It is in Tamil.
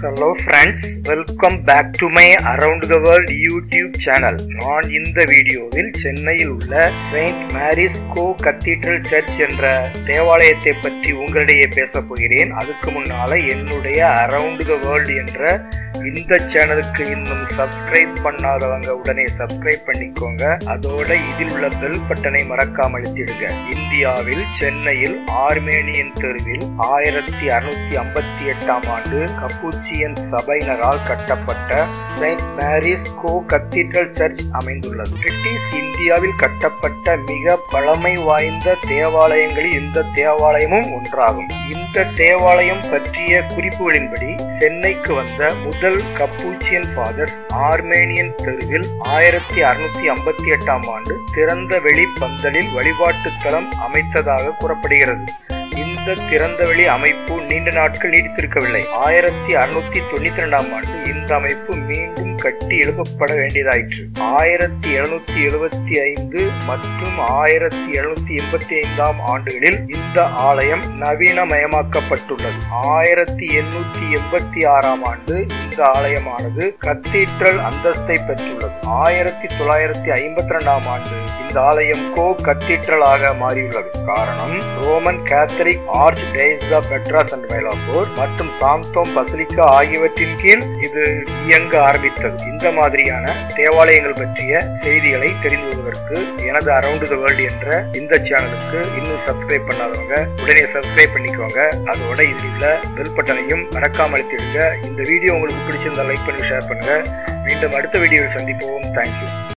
hello friends welcome back to my around the world YouTube channel நான் இந்த வீடியோவில் சென்னையில் உள்ள saint Mary's co cathedral church என்ற தேவாலயத்தை பற்றி உங்களிடையே பேச போகிறேன் அதுக்கு முன்னால என்னுடைய அரவுண்ட் த வேர்ல்ட் என்ற இந்த சேனலுக்கு இன்னும் சப்ஸ்கிரைப் பண்ணாதவங்க உடனே சப்ஸ்கிரைப் பண்ணிக்கோங்க அதோட இதில் உள்ள பெல் பட்டனை மறக்காம அழுத்திடுங்க இந்தியாவில் சென்னையில் ஆர்மேனியன் தெருவில் ஆயிரத்தி அறுநூத்தி ஐம்பத்தி எட்டாம் ஆண்டு கப்பூச்சியன் சபையினரால் கட்டப்பட்ட saint Mary's co cathedral church அமைந்துள்ளது பிரிட்டிஷ் இந்தியாவில் கட்டப்பட்ட மிக பழமை வாய்ந்த தேவாலயங்களில் இந்த தேவாலயமும் ஒன்றாகும் இந்த தேவாலயம் பற்றிய குறிப்புகளின்படி சென்னைக்கு வந்த முதல் கப்பூச்சியன் ஃபாதர்ஸ் ஆர்மேனியன் தெருவில் ஆயிரத்தி அறுநூத்தி ஐம்பத்தி எட்டாம் ஆண்டு திறந்த வெளி பந்தலில் வழிபாட்டுத் தலம் அமைத்ததாக கூறப்படுகிறது இந்த திறந்தவெளி அமைப்பு நீண்ட நாட்கள் நீடித்திருக்கவில்லை ஆயிரத்தி அறுநூத்தி தொண்ணூத்தி ரெண்டாம் ஆண்டு இந்த அமைப்பு மீண்டும் கட்டி எழுப்பப்பட வேண்டியதாயிற்று ஆயிரத்தி எழுநூத்தி எழுபத்தி ஐந்து மற்றும் ஆயிரத்தி எழுநூத்தி எண்பத்தி ஐந்தாம் ஆண்டுகளில் இந்த ஆலயம் நவீனமயமாக்கப்பட்டுள்ளது ஆயிரத்தி எண்ணூத்தி எண்பத்தி ஆறாம் ஆண்டு இந்த ஆலயமானது கத்தீட்ரல் அந்தஸ்தை பெற்றுள்ளது ஆயிரத்தி தொள்ளாயிரத்தி ஐம்பத்தி ரெண்டாம் ஆண்டு இந்த ஆலயம் கோ கத்தீட்ரலாக மாறியுள்ளது காரணம் Roman Catholic archdiocese of Madras and Mylapore மற்றும் சாந்தோம் பசிலிக்கா ஆகியவற்றின் கீழ் இது இயங்க ஆரம்பித்தது இந்த மாதிரியான தேவாலயங்கள் பற்றிய செய்திகளை தெரிந்து கொள்வதற்கு எனது அரவுண்ட் த வேர்ல்டு என்ற இந்த சேனலுக்கு இன்னும் சப்ஸ்கிரைப் பண்ணாதவங்க உடனே சப்ஸ்கிரைப் பண்ணிக்கோங்க அதோட இதில் உள்ள பெல் பட்டனையும் மறக்காம அழுத்திடுங்க இந்த வீடியோ உங்களுக்கு பிடிச்சிருந்தா லைக் பண்ணி ஷேர் பண்ணுங்க மீண்டும் அடுத்த வீடியோவில் சந்திப்போம் தேங்க்யூ